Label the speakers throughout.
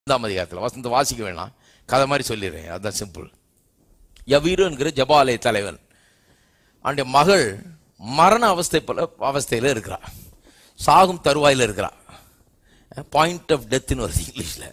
Speaker 1: ஐந்தாம் அதிகாரத்தில் வசந்த வாசிக்க வேணாம் கதை மாதிரி சொல்லிடுறேன் அதுதான் சிம்பிள் யவீரு என்கிற ஜபாலய தலைவன் அவனுடைய மகள் மரண அவஸ்தை போல அவஸ்தையில் இருக்கிறா சாகும் தருவாயில் இருக்கிறா பாயிண்ட் ஆஃப் டெத்துன்னு வருது இங்கிலீஷில்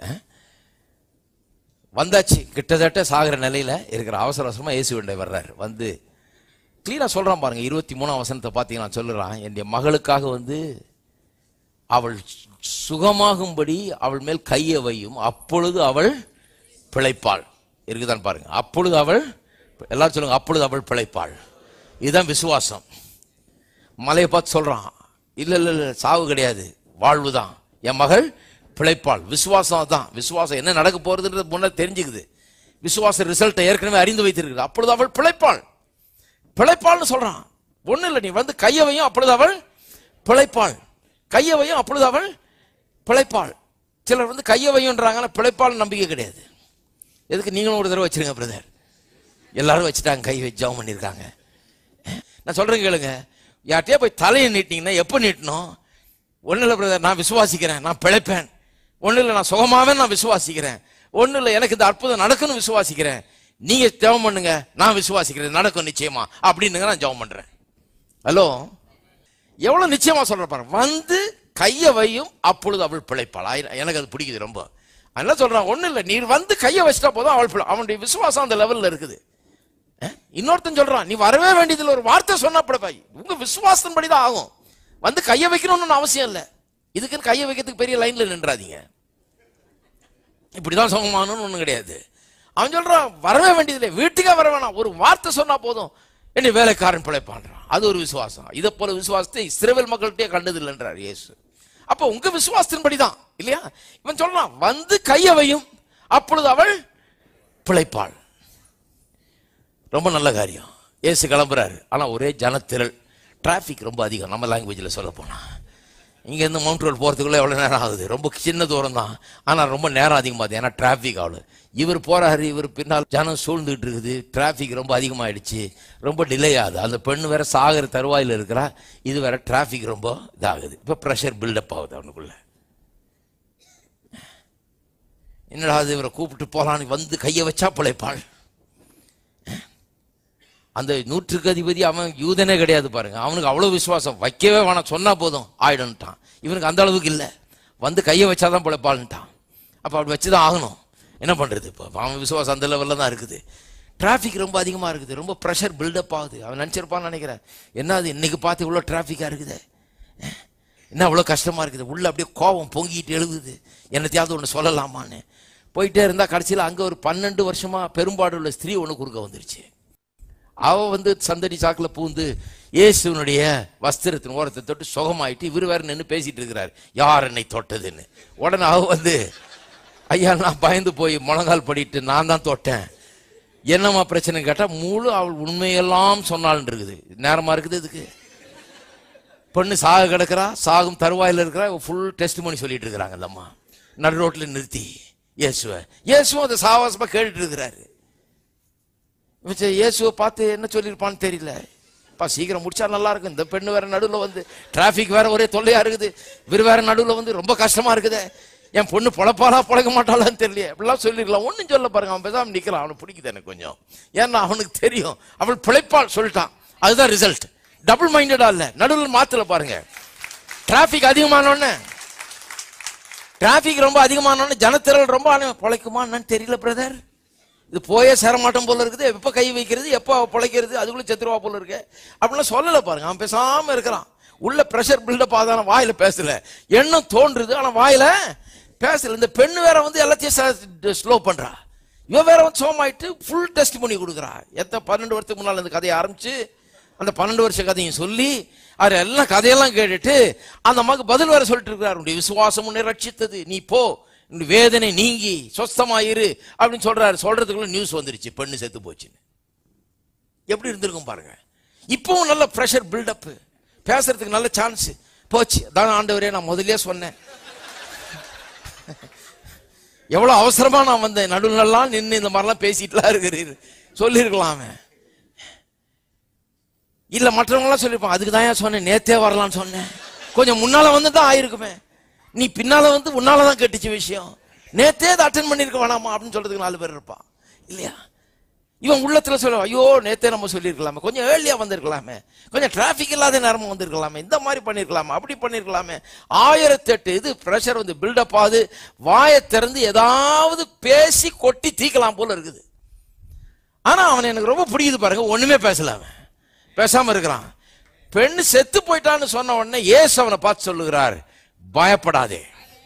Speaker 1: வந்தாச்சு கிட்டத்தட்ட சாகிற நிலையில இருக்கிற அவசர அவசரமா இயேசு வேண்டை வர்றாரு வந்து கிளீனாக சொல்றான் பாருங்க இருபத்தி மூணாம் வசனத்தை பார்த்தீங்கன்னா சொல்லுறான் என்னுடைய மகளுக்காக வந்து அவள் சுகமாகும்படி அவள் மேல் கையை வையும் அப்பொழுது அவள் பிழைப்பாள் இருக்குதான் பாருங்க அப்பொழுது அவள் எல்லாரும் சொல்லுங்க அப்பொழுது அவள் பிழைப்பாள் இதுதான் விசுவாசம் மலையை பார்த்து சொல்றான் இல்ல இல்ல இல்ல சாவு கிடையாது வாழ்வு தான் என் மகள் பிழைப்பாள் விசுவாசம் தான் விசுவாசம் என்ன நடக்க போறதுன்றது முன்ன தெரிஞ்சுக்குது விசுவாச ரிசல்ட்டை ஏற்கனவே அறிந்து வைத்திருக்குது அப்பொழுது அவள் பிழைப்பாள் பிழைப்பாள்னு சொல்றான் ஒண்ணும் இல்லை நீ வந்து கையை வையும் அப்பொழுது அவள் பிழைப்பாள் கையை வையும் அப்பொழுது அவள் பிழைப்பாள் சிலர் வந்து கையை வையுன்றாங்க ஆனா பிழைப்பாள் நம்பிக்கை கிடையாது எதுக்கு நீங்களும் ஒரு தடவை வச்சிருங்க பிரதர் எல்லாரும் வச்சுட்டாங்க கை வச்சு ஜெபம் பண்ணியிருக்காங்க நான் சொல்றேன் கேளுங்க யார்கிட்டயே போய் தலையை நீட்டிங்கன்னா எப்போ நீட்டணும் ஒன்றும் இல்லை பிரதர் நான் விசுவாசிக்கிறேன் நான் பிழைப்பேன் ஒன்றும் இல்லை நான் சுகமாவே நான் விசுவாசிக்கிறேன் ஒன்றும் இல்லை எனக்கு இந்த அற்புதம் நடக்கும்னு விசுவாசிக்கிறேன் நீங்க ஜெபம் பண்ணுங்க நான் விசுவாசிக்கிறேன் நடக்கும் நிச்சயமா அப்படின்னுங்க நான் ஜெபம் பண்றேன் ஹலோ எவ்வளவு நிச்சயமா சொல்ற பாருங்க வந்து கையை வையும் அப்பொழுது அவள் பிழைப்பாள் ஆயிரம் எனக்கு அது பிடிக்குது ரொம்ப அதனால சொல்றான் ஒண்ணும் இல்லை நீர் வந்து கையை வச்சிட்டா போதும் அவள் பிழை- அவனுடைய விசுவாசம் அந்த லெவல்ல இருக்குது அஹ்? இன்னொருத்தன் சொல்றான் நீ வரவே வேண்டியதுல ஒரு வார்த்தை சொன்னா பிழைப்பாய் உங்க விசுவாசத்தின்படி தான் ஆகும் வந்து கையை வைக்கணும்னு அவசியம் இல்லை இதுக்குன்னு கையை வைக்கிறதுக்கு பெரிய லைன்ல நின்றாதீங்க இப்படிதான் சுகமானு ஒண்ணும் கிடையாது அவன் சொல்றான் வரவே வேண்டியதில்லை வீட்டுக்கே வர வேணாம் ஒரு வார்த்தை சொன்னா போதும் என்னை வேலைக்காரன் பிழைப்பான்றான் அது ஒரு விசுவாசம் இதை போல விசுவாசத்தை இஸ்ரவேல் மக்கள்கிட்டயே கண்டது இல்லைன்றார் இயேசு அப்போ உங்க விசுவாசத்தின்படி தான் இல்லையா இவன் சொல்றான் வந்து கையை வையும் அப்பொழுது அவள் பிழைப்பாள் ரொம்ப நல்ல காரியம் இயேசு கிளம்புறாரு ஆனா ஒரே ஜனத்திரள் டிராஃபிக் ரொம்ப அதிகம் நம்ம லாங்குவேஜில் சொல்ல போனா இங்கேருந்து மவுண்ட் ரோட் போகிறதுக்குள்ளே எவ்வளோ நேரம் ஆகுது ரொம்ப சின்ன தூரம் தான் ஆனால் ரொம்ப நேரம் அதிகமாகுது ஏன்னா டிராஃபிக் ஆகுது இவர் போறாரு இவர் பின்னால் ஜனம் சூழ்ந்துகிட்டு இருக்குது டிராஃபிக் ரொம்ப அதிகமாயிடுச்சு ரொம்ப டிலே ஆகுது அந்த பெண்ணு வேற சாகர தருவாயில் இருக்கிறா இது வேற டிராஃபிக் ரொம்ப இதாகுது இப்போ ப்ரெஷர் பில்டப் ஆகுது அவனுக்குள்ள என்னடா அது இவரை கூப்பிட்டு போலான்னு வந்து கையை வச்சா பிழைப்பாள் அந்த நூற்றுக்கு அதிபதி அவன் யூதனே கிடையாது பாருங்க அவனுக்கு அவ்வளவு விசுவாசம் வைக்கவே வேணாம் சொன்னா போதும் ஆயிடும்ட்டான் இவனுக்கு அந்த அளவுக்கு இல்லை வந்து கையை வச்சாதான் பிழைப்பாள்ன்ட்டான் அப்போ அப்படி வச்சுதான் ஆகணும் என்ன பண்றது இப்போ அவன் விசுவாசம் அந்த லெவலில் தான் இருக்குது டிராஃபிக் ரொம்ப அதிகமாக இருக்குது ரொம்ப ப்ரெஷர் பில்டப் ஆகுது அவன் நினச்சிருப்பான்னு நினைக்கிறேன் என்ன அது இன்னைக்கு பார்த்து இவ்வளோ டிராஃபிக்காக இருக்குது என்ன அவ்வளோ கஷ்டமாக இருக்குது உள்ள அப்படியே கோபம் பொங்கிட்டு எழுகுது என்னத்தையாவது ஒன்று சொல்லலாமான்னு போயிட்டே இருந்தால் கடைசியில் அங்கே ஒரு பன்னெண்டு வருஷமா பெரும்பாடு உள்ள ஸ்திரீ ஒன்று குறுக்க வந்துருச்சு அவ வந்து சந்தடி சாக்குல பூந்து இயேசுனுடைய வஸ்திரத்தின் ஓரத்தை தொட்டு சுகமாயிட்டு இவர் வேற நின்று பேசிட்டு இருக்கிறார் யார் என்னை தொட்டதுன்னு உடனே அவ வந்து ஐயா நான் பயந்து போய் முழங்கால் படிட்டு நான் தான் தொட்டேன் என்னம்மா பிரச்சனை கேட்டா முழு அவள் உண்மையெல்லாம் சொன்னாள் இருக்குது நேரமா இருக்குது இதுக்கு பொண்ணு சாக கிடக்கிறா சாகும் தருவாயில் இருக்கிறா ஃபுல் டெஸ்ட் பண்ணி சொல்லிட்டு இருக்கிறாங்க அந்த அம்மா நடு ரோட்ல நிறுத்தி இயேசுவ இயேசுவும் அதை சாவாசமா கேட்டுட்டு இருக்கிறாரு இவன் சரி, இயேசுவை பார்த்து என்ன சொல்லியிருப்பான்னு தெரியல பா சீக்கிரம் முடிச்சா நல்லா இருக்கும் இந்த பெண்ணு வேற நடுவில் வந்து டிராஃபிக் வேற ஒரே தொல்லையா இருக்குது இவர் வேற நடுவில் வந்து ரொம்ப கஷ்டமா இருக்குதே என் பொண்ணு பொழப்பாளா பொழைக்க மாட்டாளான்னு தெரியல இப்படிலாம் சொல்லிருக்கலாம் ஒன்றும் சொல்ல பாருங்க அவன் பேசாம நிக்கலாம் அவனுக்கு பிடிக்குது எனக்கு கொஞ்சம் ஏன்னா அவனுக்கு தெரியும் அவள் பிழைப்பாள் சொல்லிட்டான் அதுதான் ரிசல்ட் டபுள் மைண்டடா இல்ல நடுவில் மாத்தல பாருங்க டிராஃபிக் அதிகமானோடனே டிராஃபிக் ரொம்ப அதிகமானோடனே ஜனத்திரள் ரொம்ப ஆன- பொழைக்குமா என்னன்னு தெரியல பிரதர் இது போயே சேர மாட்டோம் போல இருக்குது எப்போ கை வைக்கிறது எப்போ அவ பிழைக்கிறது அதுக்குள்ள செத்துருவா போல இருக்கு அப்படிலாம் சொல்லல பாருங்க அவன் பேசாம இருக்கிறான் உள்ள ப்ரெஷர் பில்டப் ஆதான வாயில பேசல எண்ணம் தோன்றுது ஆனா வாயில பேசல இந்த பெண்ணு வேற வந்து எல்லாத்தையும் ஸ்லோ பண்றா இவ வேற வந்து சோமாயிட்டு ஃபுல் டெஸ்ட் பண்ணி கொடுக்குறா எத்தனை பன்னெண்டு வருஷத்துக்கு முன்னால் இந்த கதையை ஆரம்பிச்சு அந்த பன்னெண்டு வருஷ கதையும் சொல்லி அவர் எல்லாம் கதையெல்லாம் கேட்டுட்டு அந்த அம்மாக்கு பதில் வேற சொல்லிட்டு இருக்கிறார் உன்னுடைய விசுவாசம் உன்னை ரட்சித்தது நீ போ உன்னுடைய வேதனை நீங்கி சொஸ்தமாயிரு அப்படின்னு சொல்றாரு சொல்றதுக்குள்ள நியூஸ் வந்துருச்சு பெண்ணு செத்து போச்சுன்னு எப்படி இருந்திருக்கும் பாருங்க இப்பவும் நல்ல ப்ரெஷர் பில்டப் பேசுறதுக்கு நல்ல சான்ஸ் போச்சு அதான் ஆண்டவரே நான் முதல்லயே சொன்னேன் எவ்வளவு அவசரமா நான் வந்தேன் நடுவுலலாம் நின்று இந்த மாதிரிலாம் பேசிட்டுலாம் இருக்கிறீர் சொல்லியிருக்கலாமே இல்ல மற்றவங்களாம் சொல்லிருப்பான் அதுக்கு தான் ஏன் சொன்னேன் நேத்தே வரலாம்னு சொன்னேன் கொஞ்சம் முன்னால வந்து தான் ஆயிருக்குமே நீ பின்னால வந்து உன்னால தான் கெட்டுச்சு விஷயம் நேத்தே அதை அட்டன் பண்ணிருக்க வேணாமா அப்படின்னு சொல்றதுக்கு நாலு பேர் இருப்பான் இல்லையா இவன் உள்ளத்துல சொல்ல ஐயோ நேத்தே நம்ம சொல்லியிருக்கலாமே கொஞ்சம் ஏர்லியா வந்திருக்கலாமே கொஞ்சம் டிராஃபிக் இல்லாத நேரமா வந்திருக்கலாமே இந்த மாதிரி பண்ணிருக்கலாமே அப்படி பண்ணிருக்கலாமே ஆயிரத்தெட்டு இது ப்ரெஷர் வந்து பில்டப் ஆகுது வாயை திறந்து ஏதாவது பேசி கொட்டி தீக்கலாம் போல இருக்குது ஆனா அவன் எனக்கு ரொம்ப பிடிக்குது பாருங்க ஒண்ணுமே பேசல அவன் பேசாம இருக்கிறான் பெண் செத்து போயிட்டான்னு சொன்ன உடனே ஏசு அவனை பார்த்து சொல்லுகிறார் பயப்படாதே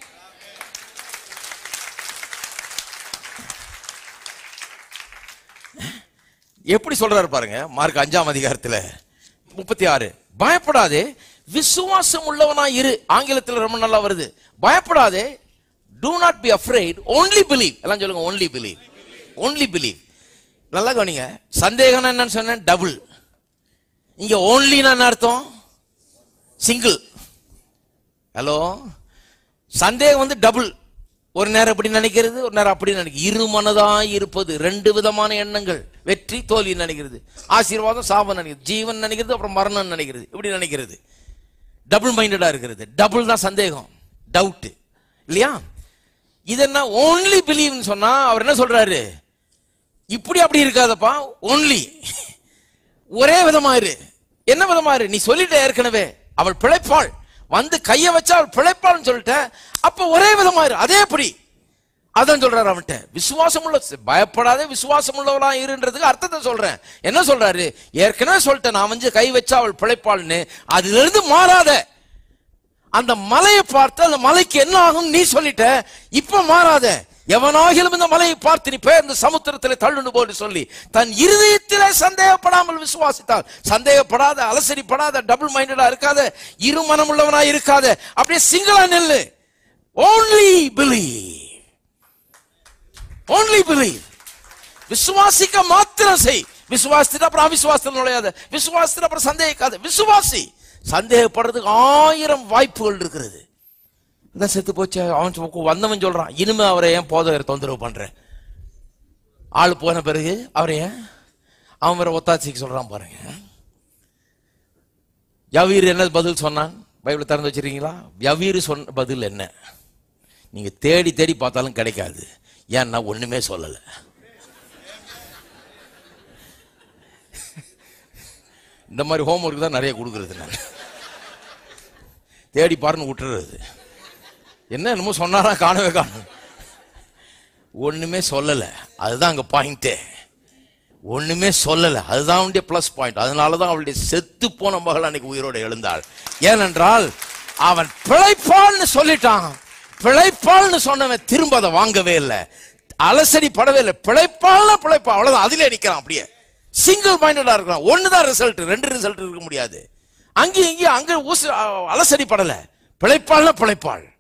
Speaker 1: எப்படி சொல்றாரு பாருங்க மார்க் அஞ்சாம் அதிகாரத்துல முப்பத்தி ஆறு பயப்படாதே விசுவாசம் உள்ளவனா இரு ஆங்கிலத்தில் ரொம்ப நல்லா வருது பயப்படாதே do not be afraid only believe எல்லாம் சொல்லுங்க only believe only believe நல்லா கவனிங்க சந்தேகம் என்னன்னு சொன்னேன் டபுள் இங்க ஓன்லினா என்ன அர்த்தம் சிங்கிள் ஹலோ சந்தேகம் வந்து டபுள் ஒரு நேரம் இப்படி நினைக்கிறது ஒரு நேரம் அப்படி நினைக்கிறது இரு மனதாய் இருப்பது ரெண்டு விதமான எண்ணங்கள் வெற்றி தோல்வி நினைக்கிறது ஆசீர்வாதம் சாபம் நினைக்கிறது ஜீவன் நினைக்கிறது அப்புறம் மரணம் நினைக்கிறது இப்படி நினைக்கிறது டபுள் மைண்டடா இருக்கிறது டபுள் தான் சந்தேகம் டவுட் இல்லையா இது என்ன ஓன்லி பிலீவ்னு சொன்னா அவர் என்ன சொல்றாரு இப்படி அப்படி இருக்காதப்பா ஓன்லி ஒரே விதமா இரு என்ன விதமா இரு நீ சொல்லிட்ட ஏற்கனவே அவள் பிழைப்பாள் வந்து கைய வச்சா அவள் பிழைப்பாள்னு சொல்லிட்ட அப்ப ஒரே விதமா இரு அதே எப்படி அதான் சொல்றாரு அவன்கிட்ட விசுவாசம் உள்ள பயப்படாதே விசுவாசம் உள்ளவளா இருன்றதுக்கு அர்த்தத்தை சொல்றேன் என்ன சொல்றாரு ஏற்கனவே சொல்லிட்டேன் நான் வந்து கை வச்சா அவள் பிழைப்பாள்னு அதுல இருந்து மாறாத அந்த மலையை பார்த்து அந்த மலைக்கு என்ன ஆகும் நீ சொல்லிட்ட இப்ப மாறாத எவனாகிலும் இந்த மலையை பார்த்து நீ பெயர்ந்து சமுத்திரத்திலே தள்ளுண்டு போட்டு சொல்லி தன் இருதயத்திலே சந்தேகப்படாமல் விசுவாசித்தால் சந்தேகப்படாத அலசரிப்படாத டபுள் மைண்டடா இருக்காத இரு மனமுள்ளவனா இருக்காத அப்படியே சிங்களா நெல்லு ஓன்லி பிலீவ் ஓன்லி பிலீவ் விசுவாசிக்க மாத்திரம் செய் விசுவாசத்துக்கு அப்புறம் அவிசுவாசத்தில் நுழையாத விசுவாசத்துக்கு அப்புறம் சந்தேகிக்காத விசுவாசி சந்தேகப்படுறதுக்கு ஆயிரம் வாய்ப்புகள் இருக்கிறது இதான் செத்து போச்சு அவன் சொ- வந்தவன் சொல்றான் இனிமே அவரை ஏன் போதகரை தொந்தரவு பண்ற ஆள் போன பிறகு அவரை ஏன் அவன் வேற ஒத்தாச்சிக்கு சொல்றான் பாருங்க யவீர் என்ன பதில் சொன்னான் பைபிள் திறந்து வச்சிருக்கீங்களா யவீர் சொன்ன பதில் என்ன நீங்க தேடி தேடி பார்த்தாலும் கிடைக்காது ஏன்னா ஒண்ணுமே சொல்லல இந்த மாதிரி ஹோம்ஒர்க் தான் நிறைய கொடுக்கறது நான் தேடி பாருன்னு விட்டுறது என்ன என்னமோ சொன்னாரா காணவே காணும் ஒண்ணுமே சொல்லல அதுதான் அங்க பாயிண்டே ஒண்ணுமே சொல்லல அதுதான் அவனுடைய பிளஸ் பாயிண்ட் அதனாலதான் அவளுடைய செத்து போன மகள் அன்னைக்கு உயிரோடு எழுந்தாள் ஏனென்றால் அவன் பிழைப்பாள்னு சொல்லிட்டான் பிழைப்பாள்னு சொன்னவன் திரும்ப அதை வாங்கவே இல்லை அலசடி படவே இல்லை பிழைப்பாள்னா பிழைப்பா அவ்வளவுதான் அதிலே நிக்கிறான் அப்படியே சிங்கிள் மைண்டடா இருக்கான் ஒண்ணுதான் ரிசல்ட் ரெண்டு ரிசல்ட் இருக்க முடியாது அங்கேயும் இங்கேயும் அங்க ஊசு அலசடி படல பிழைப்பாள்னா பிழைப்பாள்